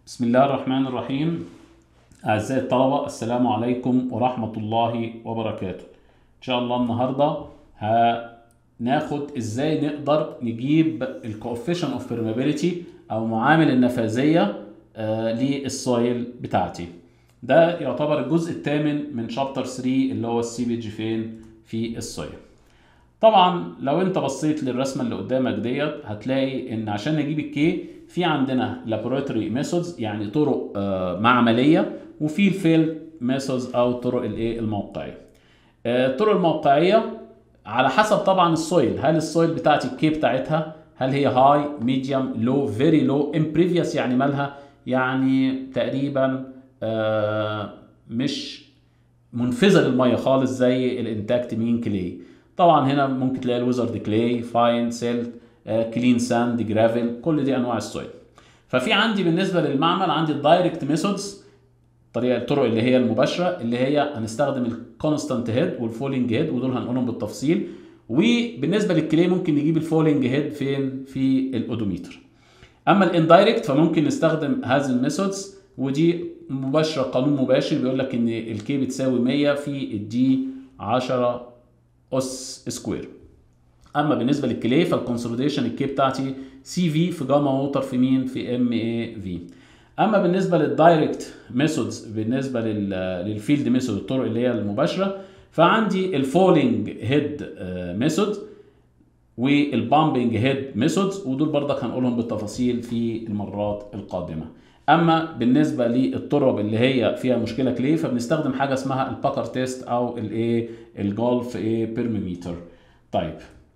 بسم الله الرحمن الرحيم أعزائي الطلبة السلام عليكم ورحمة الله وبركاته إن شاء الله النهاردة هناخد إزاي نقدر نجيب الكوفيشن اوف permeability أو معامل النفاذية آه، للسويل بتاعتي ده يعتبر الجزء الثامن من شابتر 3 اللي هو السي بي جي فين في السويل طبعا لو انت بصيت للرسمه اللي قدامك ديت هتلاقي ان عشان نجيب الكي في عندنا لابوراتوري ميثودز يعني طرق آه، معمليه وفي الفيلد ميثودز او طرق الايه الموقعيه آه، الطرق الموقعيه على حسب طبعا السويل هل السويل بتاعتي الكي بتاعتها هل هي هاي ميديوم لو فيري لو امبريفيوس يعني مالها يعني تقريبا آه، مش منفذه للميه خالص زي الانتاكت مين كلي طبعا هنا ممكن تلاقي الويزرد كلاي فاين سيلت كلين ساند جرافيل كل دي انواع السويل ففي عندي بالنسبه للمعمل عندي الدايركت ميثودز الطريقه الطرق اللي هي المباشره اللي هي هنستخدم الكونستانت هيد والفولينج هيد ودول هنقولهم بالتفصيل وبالنسبه للكلي ممكن نجيب الفولينج هيد فين في الاودوميتر اما الاندايركت فممكن نستخدم هذه الميثودز ودي مباشره قانون مباشر بيقول لك ان الكي بتساوي 100 في الدي 10 اس سكوير اما بالنسبه للكلي فالكونسوليديشن الكي بتاعتي سي في في جاما ووتر في مين في ام اي في اما بالنسبه للدايركت ميثودز بالنسبه للفيلد ميثود الطرق اللي هي المباشره فعندي الفولينج هيد ميثود والبامبنج هيد ميثودز ودول برضك هنقولهم بالتفاصيل في المرات القادمه اما بالنسبه للطرق اللي هي فيها مشكله كلي فبنستخدم حاجه اسمها الباكر تيست او الايه الجولف ايه بيرميميتر طيب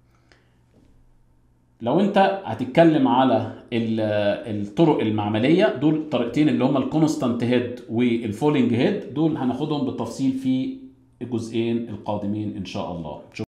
لو انت هتتكلم على الطرق المعمليه دول طريقتين اللي هما الكونستانت هيد والفولينج هيد دول هناخدهم بالتفصيل في الجزئين القادمين ان شاء الله